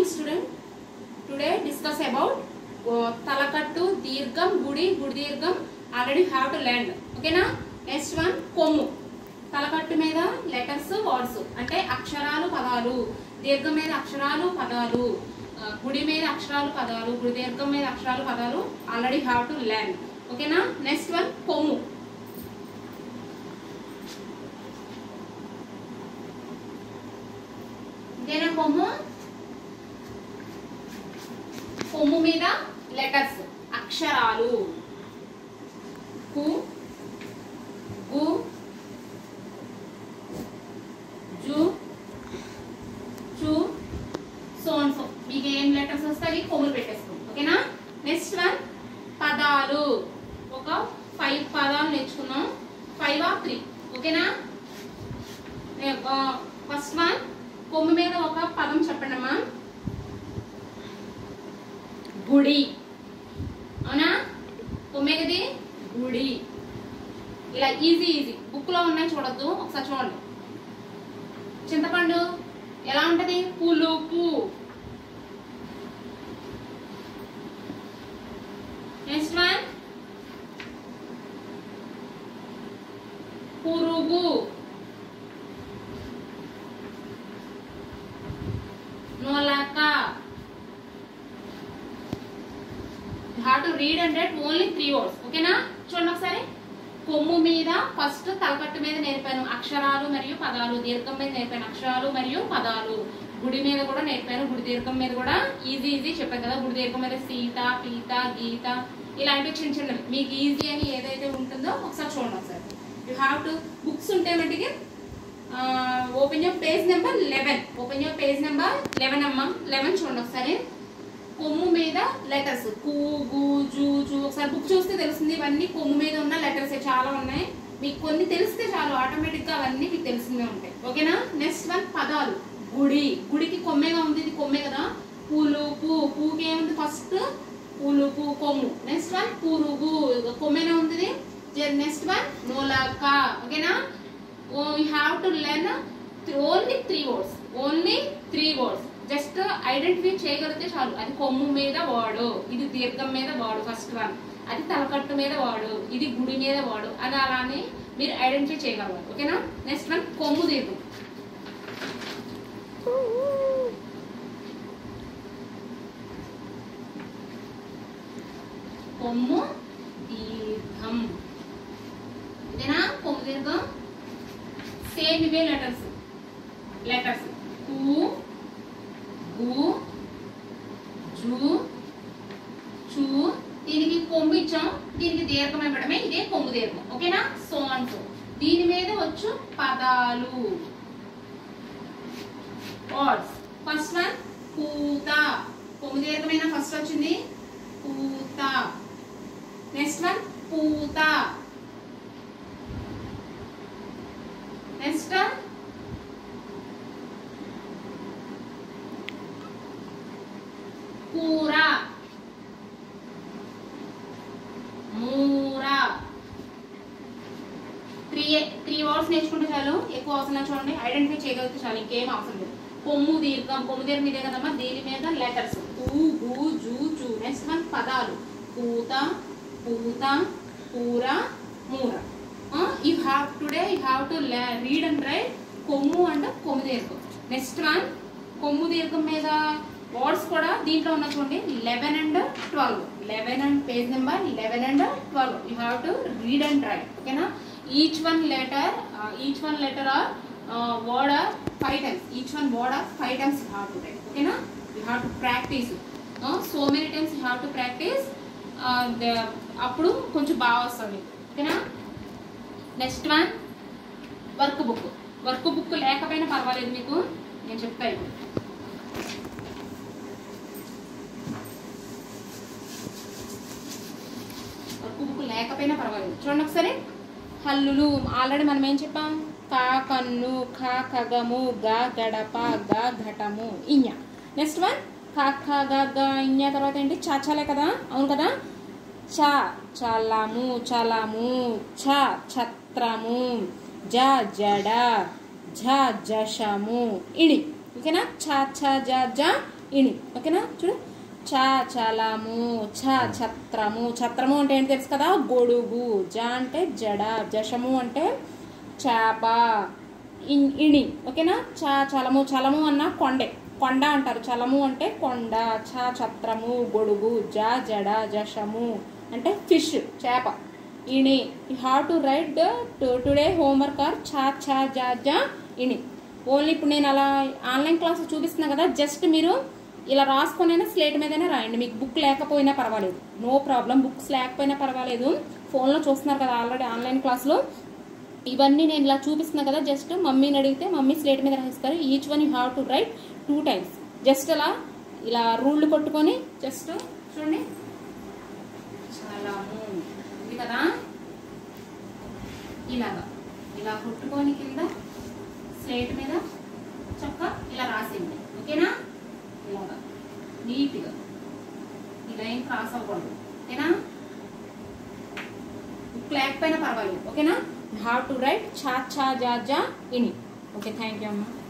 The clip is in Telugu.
morning student today discuss about తలకట్టు దీర్ఘం గుడి గుడి దీర్ఘం ఆల్రెడీ హ్యావ్ టు ల్యాండ్ ఓకేనా నెక్స్ట్ వన్ కొమ్ము తలకట్టు మీద లెటర్స్ వర్డ్స్ అంటే అక్షరాలు పదాలు దీర్ఘం మీద అక్షరాలు పదాలు ఆ, గుడి మీద అక్షరాలు పదాలు గుడి దీర్ఘం మీద అక్షరాలు పదాలు ఆల్రెడీ హ్యావ్ టు ల్యాండ్ ఓకేనా నెక్స్ట్ వన్ కొమ్ము ఇదేనా కొమ్ము కొమ్ము మీద లెటర్స్ అక్షరాలు కు గు జు చు సో అండ్ సో మీకు ఏం లెటర్స్ వస్తాయి కొమ్ములు పెట్టేసుకోండి ఓకేనా నెక్స్ట్ వన్ పదాలు ఒక ఫైవ్ పదాలు నేర్చుకున్నాం ఫైవ్ ఆర్ త్రీ ఓకేనా ఫస్ట్ వన్ కొమ్ము మీద ఒక పదం చెప్పండి అమ్మా గుడి అవునా కొమ్మేది గుడి ఇలా ఈజీ ఈజీ బుక్ లో ఉన్నాయి చూడొద్దు ఒకసారి చూడండి చింతపండు ఎలా ఉంటది పులుపు నెక్స్ట్ వన్ పురుగు నొలక have to read and write only three words ఓకేనా చూడండి ఒకసారి కొమ్ము మీద ఫస్ట్ తలకట్టు మీద నేర్పాను అక్షరాలు మరియు పదాలు దీర్ఘం మీద నేర్పాను అక్షరాలు మరియు పదాలు గుడి మీద కూడా నేర్పాను గుడి దీర్ఘం మీద కూడా ఈజీ ఈజీ చెప్పాను కదా గుడి దీర్ఘం మీద సీత పీత గీత ఇలాంటివి చిన్న చిన్నవి మీకు ఈజీ అని ఏదైతే ఉంటుందో ఒకసారి చూడండి ఒకసారి యూ హ్యావ్ టు బుక్స్ ఉంటే మటుకి open your page number eleven open your page number eleven అమ్మా లెవెన్ చూడండి ఒకసారి కొమ్ము మీద లెటర్స్ కు గు జు చు ఒకసారి బుక్ చూస్తే తెలుస్తుంది ఇవన్నీ కొమ్ము మీద ఉన్న లెటర్స్ చాలా ఉన్నాయి మీకు కొన్ని తెలిస్తే చాలు ఆటోమేటిక్ గా అవన్నీ మీకు తెలిసిందే ఉంటాయి ఓకేనా నెక్స్ట్ వన్ పదాలు గుడి గుడికి కొమ్మేగా ఉంది ఇది కొమ్మే కదా పూలు పూ పూకి ఏముంది ఫస్ట్ పూలు పూ కొమ్ము నెక్స్ట్ వన్ పురుగు కొమ్మేనే ఉంది నెక్స్ట్ వన్ నోలాక ఓకేనా you have to learn only three words only three words just identify చేయగలిగితే చాలు అది కొమ్ము మీద వాడు ఇది దీర్ఘం మీద వాడు ఫస్ట్ వన్ అది తలకట్టు మీద వాడు ఇది గుడి మీద వాడు అని అలానే మీరు ఐడెంటిఫై చేయగలరు ఓకేనా నెక్స్ట్ వన్ కొమ్ము దీర్ఘం కొమ్ము దీర్ఘం ఇదేనా కొమ్ము దీర్ఘం సేమ్ ఇవే లెటర్స్ లెటర్స్ కు గు జు చు దీనికి కొమ్ము ఇచ్చాం దీనికి దీర్ఘం ఇవ్వడమే ఇదే కొమ్ము దీర్ఘం ఓకేనా సో అండ్ సో దీని మీద వచ్చు పదాలు వర్డ్స్ ఫస్ట్ వన్ పూత కొమ్ము దీర్ఘమైన ఫస్ట్ వచ్చింది పూత నెక్స్ట్ వన్ పూత నెక్స్ట్ కూర మూర త్రీ త్రీ వర్డ్స్ నేర్చుకుంటే చాలు ఎక్కువ అవసరం లేదు చూడండి ఐడెంటిఫై చేయగలిగితే చాలు ఇంకేం అవసరం లేదు కొమ్ము దీర్ఘం కొమ్ము దీర్ఘం ఇదే కదమ్మా దీని మీద లెటర్స్ ఊ గు జూ చూ నెక్స్ట్ వన్ పదాలు పూత పూత కూర మూర you have today you have to read and write కొమ్ము అండ్ కొమ్ము దీర్ఘం నెక్స్ట్ వన్ కొమ్ము దీర్ఘం మీద వర్డ్స్ కూడా దీంట్లో ఉన్న చూడండి eleven and twelve eleven and page number eleven and twelve you have to read and write ఓకేనా each one letter each one letter or word or five times each one word or five times you have to write ఓకేనా you have to practice so many times you have to practice అప్పుడు కొంచెం బాగా వస్తుంది ఓకేనా next one work book work book లేకపోయినా పర్వాలేదు మీకు నేను చెప్తా ఇప్పుడు వర్క్ బుక్ లేకపోయినా పర్వాలేదు చూడండి ఒకసారి హల్లులు ఆల్రెడీ మనం ఏం చెప్పాం కా కన్ను ఖ ఖగము గ గడప గ ఘటము ఇඤ నెక్స్ట్ వన్ ఖ ఖ గ గ ఇඤ తర్వాత ఏంటి చాచాలే కదా అవును కదా చ చలము చలము ఛ ఛత్రము జ జడ ఝ జషము ఇడి ఓకేనా ఛ ఛ జ జ ఇణి ఓకేనా చూడు చ చలము ఛ ఛత్రము ఛత్రము అంటే ఏంటి తెలుసు కదా గొడుగు జ అంటే జడ జషము అంటే చేప ఇన్- ఇణి ఓకేనా చ చలము చలము అన్న కొండే కొండ అంటారు చలము అంటే కొండ ఛ ఛత్రము గొడుగు జ జడ జషము అంటే ఫిష్ చేప ఇణి you have to write today homework or ఛ ఛ జ జ ఇణి ఓన్లీ ఇప్పుడు నేను అలా ఆన్లైన్ క్లాస్ చూపిస్తున్నా కదా జస్ట్ మీరు ఇలా రాసుకొనైనా స్లేట్ మీదైనా రాయండి మీకు బుక్ లేకపోయినా పర్వాలేదు నో ప్రాబ్లం బుక్స్ లేకపోయినా పర్వాలేదు ఫోన్లో చూస్తున్నారు కదా ఆల్రెడీ ఆన్లైన్ క్లాస్లో ఇవన్నీ నేను ఇలా చూపిస్తున్నా కదా జస్ట్ మమ్మీని అడిగితే మమ్మీ స్లేట్ మీద రాయిస్తారు each one you have to write two times just అలా ఇలా రూళ్ళు కొట్టుకొని జస్ట్ చూడండి చలము ఇది కదా ఇలాగా ఇలా కొట్టుకొని కింద స్లేట్ మీద చక్క ఇలా రాసింది ఓకేనా ఇలాగా నీట్గా ఈ లైన్ క్రాస్ అవ్వకూడదు ఓకేనా బుక్ లేకపోయినా పర్వాలేదు ఓకేనా హ్యావ్ టు రైట్ ఛా ఛా జా జా ఇని ఓకే థ్యాంక్ యూ అమ్మా